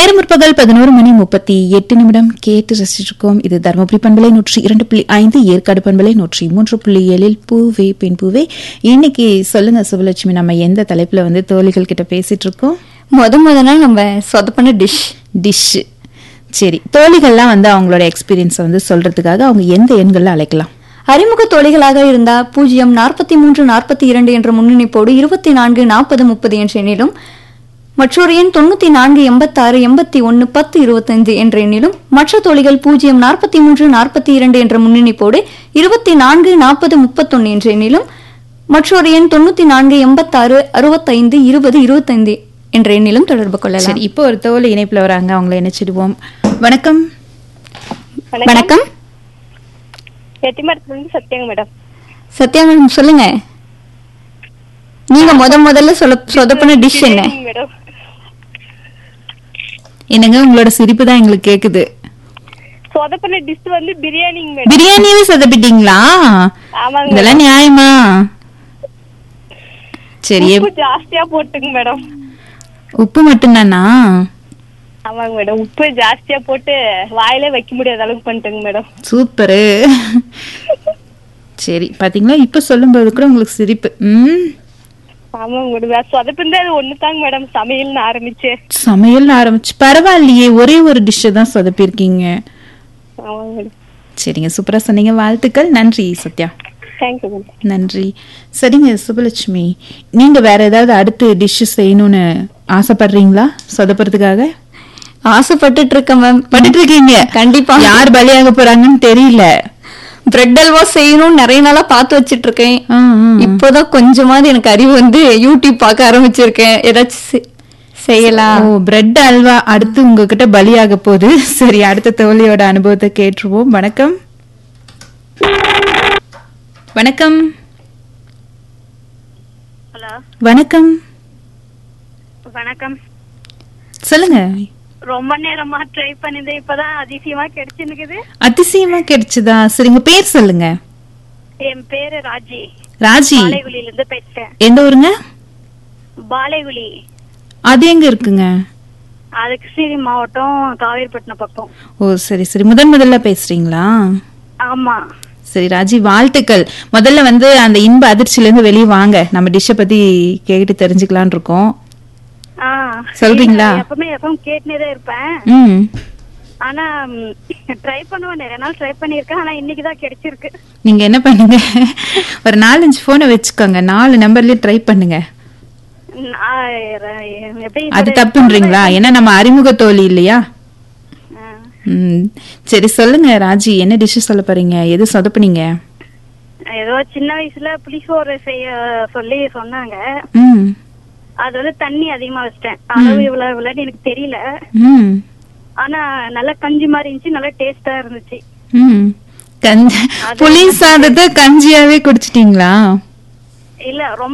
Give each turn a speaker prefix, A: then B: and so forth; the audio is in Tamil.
A: நேரம் முற்பகல் பதினோரு மணி முப்பத்தி எட்டு நிமிடம் கேட்டு ரசிச்சிருக்கோம் இது தருமபுரி பண்பலை நூற்றி இரண்டு புள்ளி ஐந்து ஏற்காடு பண்பலை நூற்றி மூன்று புள்ளி ஏழில் பூவே பெண் பூவே இன்னைக்கு சொல்லுங்க சுபலட்சுமி நம்ம எந்த தலைப்புல வந்து தோழிகள் கிட்ட பேசிட்டு இருக்கோம்
B: முத முதல்ல நம்ம சொதப்பன டிஷ்
A: டிஷ் சரி தோழிகள்லாம் வந்து அவங்களோட எக்ஸ்பீரியன்ஸை வந்து சொல்றதுக்காக அவங்க எந்த எண்கள்ல அழைக்கலாம்
B: அறிமுக தோழிகளாக இருந்தா பூஜ்ஜியம் நாற்பத்தி மூன்று நாற்பத்தி இரண்டு என்ற முன்னணிப்போடு இருபத்தி நான்கு நாற்பது முப்பது என்ற எண்ணிலும் மற்றொரு எண் தொண்ணூத்தி நான்கு எண்பத்தாறு எண்பத்தி ஒன்னு பத்து இருபத்தைந்து என்ற எண்ணிலும் மற்ற தோழிகள் பூஜ்ஜியம் நாற்பத்தி மூன்று நாற்பத்தி இரண்டு என்ற முன்னணிப்போடு இருபத்தி நான்கு நாற்பது முப்பத்தொன்னு என்ற எண்ணிலும் மற்றொரு எண் தொண்ணூத்தி நான்கு எண்பத்தாறு அறுபத்தைந்து இருபது இருபத்தைந்து என்ற எண்ணிலும் தொடர்பு கொள்ளலாம்
A: சரி இப்போ ஒரு தோழி இணைப்புல வராங்க அவங்கள இணைச்சிடுவோம் வணக்கம்
B: வணக்கம்
C: எட்டிமரத்துல இருந்து சத்யாங்க மேடம்
B: சத்யா மேடம் சொல்லுங்க நீங்க முத முதல்ல சொல்ல சொதப்பின டிஷ் என்ன
C: பிரியாணிங்க மேடம்
A: என்னங்க உங்களோட சிரிப்பு தான் எங்களுக்கு கேக்குது
C: சொதப்பின டிஷ் வந்து பிரியாணிங்க மேடம்
A: பிரியாணியவே சொதப்பிட்டீங்களா
C: ஆமாங்க
A: இதெல்லாம் நியாயமா சரி
C: உப்பு ஜாஸ்தியா போட்டுங்க மேடம்
A: உப்பு மட்டும்தானா
C: ஆமாங்க மேடம் உப்பு ஜாஸ்தியா போட்டு வாயிலே வைக்க முடியாத அளவுக்கு பண்ணிட்டேங்க மேடம்
A: சூப்பரு சரி பாத்தீங்களா இப்ப சொல்லும்போது கூட உங்களுக்கு சிரிப்பு ம்
C: ஆமாங்க மேடம் வேற சொதப்பிருந்தா அது ஒண்ணுதாங்க மேடம் சமையல்னு ஆரம்பிச்சு
A: சமையல் ஆரம்பிச்சு பரவாயில்லையே ஒரே ஒரு டிஷ்ஷை தான் சொதப்பிருக்கீங்க
C: ஆமாங்க மேடம்
A: சரிங்க சூப்பரா சொன்னீங்க வாழ்த்துக்கள் நன்றி சத்யா
C: தேங்க்யூ மேடம்
A: நன்றி சரிங்க சுபலட்சுமி நீங்க வேற ஏதாவது அடுத்து டிஷ் செய்யணும்னு ஆசைப்படுறீங்களா சொதப்புறதுக்காக
B: ஆசைப்பட்டுட்டு இருக்கேன் மேம்
A: பட்டுட்டு இருக்கீங்க
B: கண்டிப்பா
A: யார் பலியாக போறாங்கன்னு தெரியல
B: பிரெட் அல்வா செய்யணும்னு நிறைய நாளா பார்த்து வச்சிட்டு இருக்கேன்
A: ஆ, ஆ.
B: இப்போதான் கொஞ்சமாவது எனக்கு அறிவு வந்து யூடியூப் பார்க்க ஆரம்பிச்சிருக்கேன் ஏதாச்சும் செ- செய்யலாம்
A: ஓ பிரெட் அல்வா அடுத்து உங்ககிட்ட பலியாக போகுது சரி அடுத்த தோழியோட அனுபவத்தை கேட்டுருவோம் வணக்கம் வணக்கம்
C: ஹலோ
A: வணக்கம்
C: வணக்கம்
A: சொல்லுங்க
C: ரொம்ப நேரமா ட்ரை பண்ணிது இப்பதான் அதிசயமா கிடைச்சிருக்குது
A: அதிசயமா கிடைச்சதா சரி உங்க பேர் சொல்லுங்க
C: என் பேரு ராஜி
A: ராஜி
C: பாலைகுலியில இருந்து பேசுறேன்
A: எந்த ஊருங்க
C: பாலைகுலி
A: அது எங்க இருக்குங்க
C: அது கிருஷ்ணகிரி மாவட்டம் காவேரிப்பட்டினம் பக்கம்
A: ஓ சரி சரி முதன் முதல்ல பேசுறீங்களா
C: ஆமா
A: சரி ராஜி வாழ்த்துக்கள் முதல்ல வந்து அந்த இன்ப அதிர்ச்சியில இருந்து வெளியே வாங்க நம்ம டிஷ்ஷை பத்தி கேட்டு தெரிஞ்சுக்கலாம்னு இருக்கோம்
C: ஆ
A: சொல்றீங்களா?
C: நான் எப்பவுமே எப்பவும் கேட்டுனே தான் இருப்பேன்
A: ம்
C: ஆனா ட்ரை பண்ணுவேன் நிறைய நாள் ட்ரை பண்ணிருக்கேன் ஆனா இன்னைக்கு தான் கிடைச்சிருக்கு
A: நீங்க என்ன பண்ணுங்க ஒரு நாலஞ்சு போனை வச்சுக்கோங்க நாலு நம்பர்லயே ட்ரை பண்ணுங்க
C: நான் எப்படி
A: அது தப்புன்றீங்களா ஏன்னா நம்ம அறிமுக தோழி இல்லையா
C: ஆ,
A: ம் சரி சொல்லுங்க ராஜி என்ன டிஷ் சொல்ல போறீங்க எது சொதப்புனீங்க
C: ஏதோ சின்ன வயசுல புளிசோறு செய்ய சொல்லி சொன்னாங்க
A: ம்
C: அது வந்து தண்ணி அதிகமா வச்சிட்டேன் அளவு இவ்வளவு இவ்வளவுன்னு எனக்கு தெரியல
A: ம்
C: ஆனா நல்லா கஞ்சி மாதிரி இருந்துச்சு நல்லா டேஸ்டா இருந்துச்சு
A: ம் கஞ்சி புளி சாதத்தை கஞ்சியாவே குடிச்சிட்டீங்களா
C: இல்ல ரொம்ப